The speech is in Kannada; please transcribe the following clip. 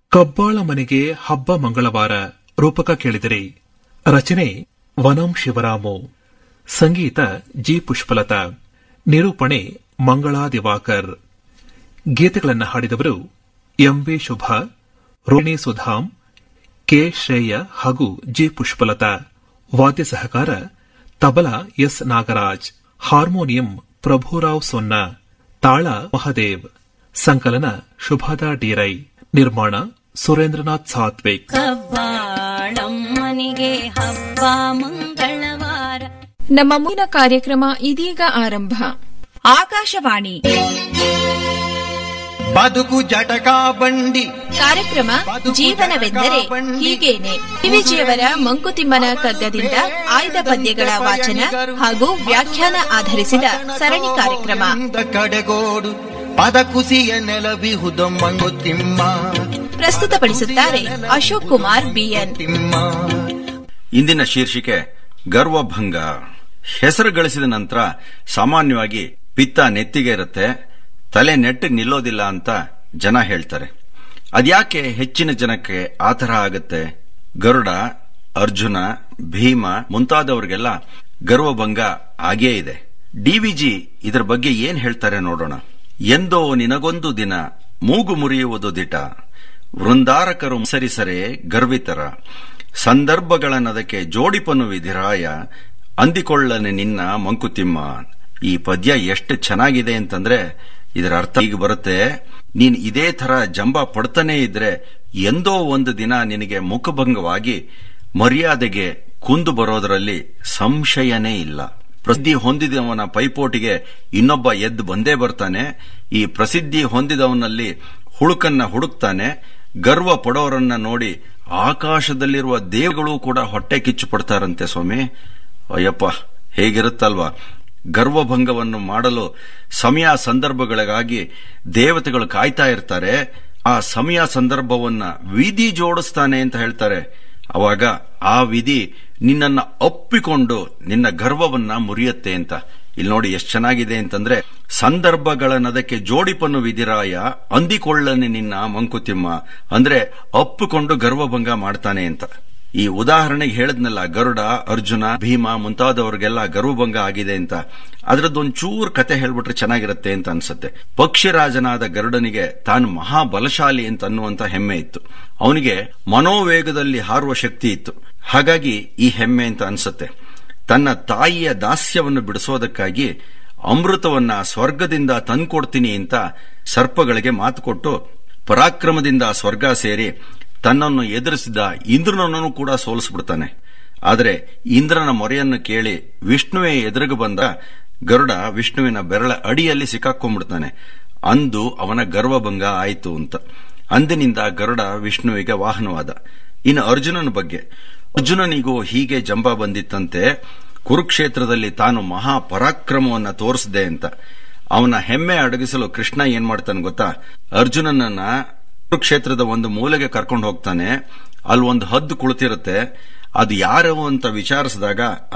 ಕಬ್ಬಾಳ ಮನೆಗೆ ಹಬ್ಬ ಮಂಗಳವಾರ ರೂಪಕ ಕೇಳಿದಿರಿ ರಚನೆ ವನಂ ಶಿವರಾಮು ಸಂಗೀತ ಜಿ ಪುಷ್ಪಲತಾ ನಿರೂಪಣೆ ಮಂಗಳಾ ದಿವಾಕರ್ ಗೀತೆಗಳನ್ನು ಹಾಡಿದವರು ಎಂಬಿ ಶುಭ ರೋಹಿಣಿ ಸುಧಾಮ್ ಕೆ ಶ್ರೇಯ ಹಾಗೂ ಜಿ ಪುಷ್ಪಲತಾ ವಾದ್ಯ ಸಹಕಾರ ತಬಲಾ ಎಸ್ ನಾಗರಾಜ್ ಹಾರ್ಮೋನಿಯಂ ಪ್ರಭುರಾವ್ ಸೊನ್ನ ತಾಳ ಮಹದೇವ್ ಸಂಕಲನ ಶುಭಾದಾ ಡೀರೈ ನಿರ್ಮಾಣ ಸುರೇಂದ್ರನಾಥ್ ಸಾತ್ವಿಕ್ ಕಬ್ಬಾಳಮ್ಮನಿಗೆ ಹಬ್ಬ ಮಂಗಳವಾರ ನಮ್ಮ ಮುಂದಿನ ಕಾರ್ಯಕ್ರಮ ಇದೀಗ ಆರಂಭ ಆಕಾಶವಾಣಿ ಬದುಕು ಜಟಕಾ ಬಂಡಿ ಕಾರ್ಯಕ್ರಮ ಜೀವನವೆಂದರೆ ಹೀಗೇನೆ ಕಿವಿಜಿಯವರ ಮಂಕುತಿಮ್ಮನ ಕಗ್ಗದಿಂದ ಆಯ್ದ ಪದ್ಯಗಳ ವಾಚನ ಹಾಗೂ ವ್ಯಾಖ್ಯಾನ ಆಧರಿಸಿದ ಸರಣಿ ಕಾರ್ಯಕ್ರಮ ಇಂದ ಕಡೆಗೋಡು ಪದ ಕುಸಿಯ ನೆಲವಿಹುದು ಮಂಗುತಿಮ್ಮ ಪ್ರಸ್ತುತಪಡಿಸುತ್ತಾರೆ ಅಶೋಕ್ ಕುಮಾರ್ ಬಿಎನ್ ತಿಮ್ಮ ಇಂದಿನ ಶೀರ್ಷಿಕೆ ಗರ್ವಭಂಗ ಹೆಸರು ಗಳಿಸಿದ ನಂತರ ಸಾಮಾನ್ಯವಾಗಿ ಪಿತ್ತ ನೆತ್ತಿಗೆ ಇರುತ್ತೆ ತಲೆ ನೆಟ್ಟಿಗೆ ನಿಲ್ಲೋದಿಲ್ಲ ಅಂತ ಜನ ಹೇಳ್ತಾರೆ ಅದ್ಯಾಕೆ ಹೆಚ್ಚಿನ ಜನಕ್ಕೆ ಆ ತರಹ ಆಗುತ್ತೆ ಗರುಡ ಅರ್ಜುನ ಭೀಮ ಮುಂತಾದವರಿಗೆಲ್ಲ ಗರ್ವಭಂಗ ಆಗೇ ಇದೆ ಡಿವಿಜಿ ಇದರ ಬಗ್ಗೆ ಏನ್ ಹೇಳ್ತಾರೆ ನೋಡೋಣ ಎಂದೋ ನಿನಗೊಂದು ದಿನ ಮೂಗು ಮುರಿಯುವುದು ದಿಟ ವೃಂದಾರಕರು ಸರಿಸರೆ ಗರ್ವಿತರ ಸಂದರ್ಭಗಳನ್ನದಕ್ಕೆ ಜೋಡಿಪನು ವಿಧಿರಾಯ ಅಂದಿಕೊಳ್ಳನೆ ನಿನ್ನ ಮಂಕುತಿಮ್ಮ ಈ ಪದ್ಯ ಎಷ್ಟು ಚೆನ್ನಾಗಿದೆ ಅಂತಂದ್ರೆ ಇದರ ಅರ್ಥ ಈಗ ಬರುತ್ತೆ ನೀನ್ ಇದೇ ತರ ಜಂಬ ಪಡ್ತಾನೇ ಇದ್ರೆ ಎಂದೋ ಒಂದು ದಿನ ನಿನಗೆ ಮುಖಭಂಗವಾಗಿ ಮರ್ಯಾದೆಗೆ ಕುಂದು ಬರೋದರಲ್ಲಿ ಸಂಶಯನೇ ಇಲ್ಲ ಪ್ರಸಿದ್ಧಿ ಹೊಂದಿದವನ ಪೈಪೋಟಿಗೆ ಇನ್ನೊಬ್ಬ ಎದ್ದು ಬಂದೇ ಬರ್ತಾನೆ ಈ ಪ್ರಸಿದ್ಧಿ ಹೊಂದಿದವನಲ್ಲಿ ಹುಳುಕನ್ನ ಹುಡುಕ್ತಾನೆ ಗರ್ವ ಪಡೋರನ್ನ ನೋಡಿ ಆಕಾಶದಲ್ಲಿರುವ ದೇವಗಳು ಕೂಡ ಹೊಟ್ಟೆ ಕಿಚ್ಚು ಪಡ್ತಾರಂತೆ ಸ್ವಾಮಿ ಅಯ್ಯಪ್ಪ ಹೇಗಿರುತ್ತಲ್ವಾ ಗರ್ವಭಂಗವನ್ನು ಮಾಡಲು ಸಮಯ ಸಂದರ್ಭಗಳಿಗಾಗಿ ದೇವತೆಗಳು ಕಾಯ್ತಾ ಇರ್ತಾರೆ ಆ ಸಮಯ ಸಂದರ್ಭವನ್ನ ವಿಧಿ ಜೋಡಿಸ್ತಾನೆ ಅಂತ ಹೇಳ್ತಾರೆ ಅವಾಗ ಆ ವಿಧಿ ನಿನ್ನನ್ನ ಒಪ್ಪಿಕೊಂಡು ನಿನ್ನ ಗರ್ವವನ್ನ ಮುರಿಯತ್ತೆ ಅಂತ ಇಲ್ಲಿ ನೋಡಿ ಎಷ್ಟು ಚೆನ್ನಾಗಿದೆ ಅಂತಂದ್ರೆ ಸಂದರ್ಭಗಳನ್ನದಕ್ಕೆ ಜೋಡಿಪನ್ನು ವಿಧಿರಾಯ ಅಂದಿಕೊಳ್ಳನೆ ನಿನ್ನ ಮಂಕುತಿಮ್ಮ ಅಂದ್ರೆ ಒಪ್ಪಿಕೊಂಡು ಗರ್ವಭಂಗ ಮಾಡ್ತಾನೆ ಅಂತ ಈ ಉದಾಹರಣೆಗೆ ಹೇಳದ್ನಲ್ಲ ಗರುಡ ಅರ್ಜುನ ಭೀಮ ಮುಂತಾದವ್ರಿಗೆಲ್ಲ ಗರ್ವಭಂಗ ಆಗಿದೆ ಅಂತ ಅದ್ರದ್ದೊಂದ್ ಚೂರ್ ಕತೆ ಹೇಳ್ಬಿಟ್ರೆ ಚೆನ್ನಾಗಿರುತ್ತೆ ಅಂತ ಅನ್ಸುತ್ತೆ ಪಕ್ಷಿರಾಜನಾದ ಗರುಡನಿಗೆ ತಾನು ಮಹಾಬಲಶಾಲಿ ಅಂತ ಅನ್ನುವಂತ ಹೆಮ್ಮೆ ಇತ್ತು ಅವನಿಗೆ ಮನೋವೇಗದಲ್ಲಿ ಹಾರುವ ಶಕ್ತಿ ಇತ್ತು ಹಾಗಾಗಿ ಈ ಹೆಮ್ಮೆ ಅಂತ ಅನ್ಸುತ್ತೆ ತನ್ನ ತಾಯಿಯ ದಾಸ್ಯವನ್ನು ಬಿಡಿಸೋದಕ್ಕಾಗಿ ಅಮೃತವನ್ನ ಸ್ವರ್ಗದಿಂದ ತಂದ್ಕೊಡ್ತೀನಿ ಅಂತ ಸರ್ಪಗಳಿಗೆ ಮಾತು ಕೊಟ್ಟು ಪರಾಕ್ರಮದಿಂದ ಸ್ವರ್ಗ ಸೇರಿ ತನ್ನನ್ನು ಎದುರಿಸಿದ ಇಂದ್ರನನ್ನು ಕೂಡ ಸೋಲಿಸ್ಬಿಡ್ತಾನೆ ಆದರೆ ಇಂದ್ರನ ಮೊರೆಯನ್ನು ಕೇಳಿ ವಿಷ್ಣುವೇ ಎದುರಿಗೆ ಬಂದ ಗರುಡ ವಿಷ್ಣುವಿನ ಬೆರಳ ಅಡಿಯಲ್ಲಿ ಸಿಕ್ಕಾಕೊಂಡ್ಬಿಡ್ತಾನೆ ಅಂದು ಅವನ ಗರ್ವಭಂಗ ಆಯಿತು ಅಂತ ಅಂದಿನಿಂದ ಗರುಡ ವಿಷ್ಣುವಿಗೆ ವಾಹನವಾದ ಇನ್ನು ಅರ್ಜುನನ ಬಗ್ಗೆ ಅರ್ಜುನನಿಗೂ ಹೀಗೆ ಜಂಬ ಬಂದಿತ್ತಂತೆ ಕುರುಕ್ಷೇತ್ರದಲ್ಲಿ ತಾನು ಮಹಾ ಪರಾಕ್ರಮವನ್ನ ತೋರಿಸಿದೆ ಅಂತ ಅವನ ಹೆಮ್ಮೆ ಅಡಗಿಸಲು ಕೃಷ್ಣ ಏನ್ ಮಾಡ್ತಾನೆ ಗೊತ್ತಾ ಅರ್ಜುನನನ್ನ ಕುರುಕ್ಷೇತ್ರದ ಒಂದು ಮೂಲೆಗೆ ಕರ್ಕೊಂಡು ಹೋಗ್ತಾನೆ ಅಲ್ಲಿ ಒಂದು ಹದ್ದು ಕುಳಿತಿರುತ್ತೆ ಅದು ಯಾರು ಅಂತ ವಿಚಾರಿಸಿದಾಗ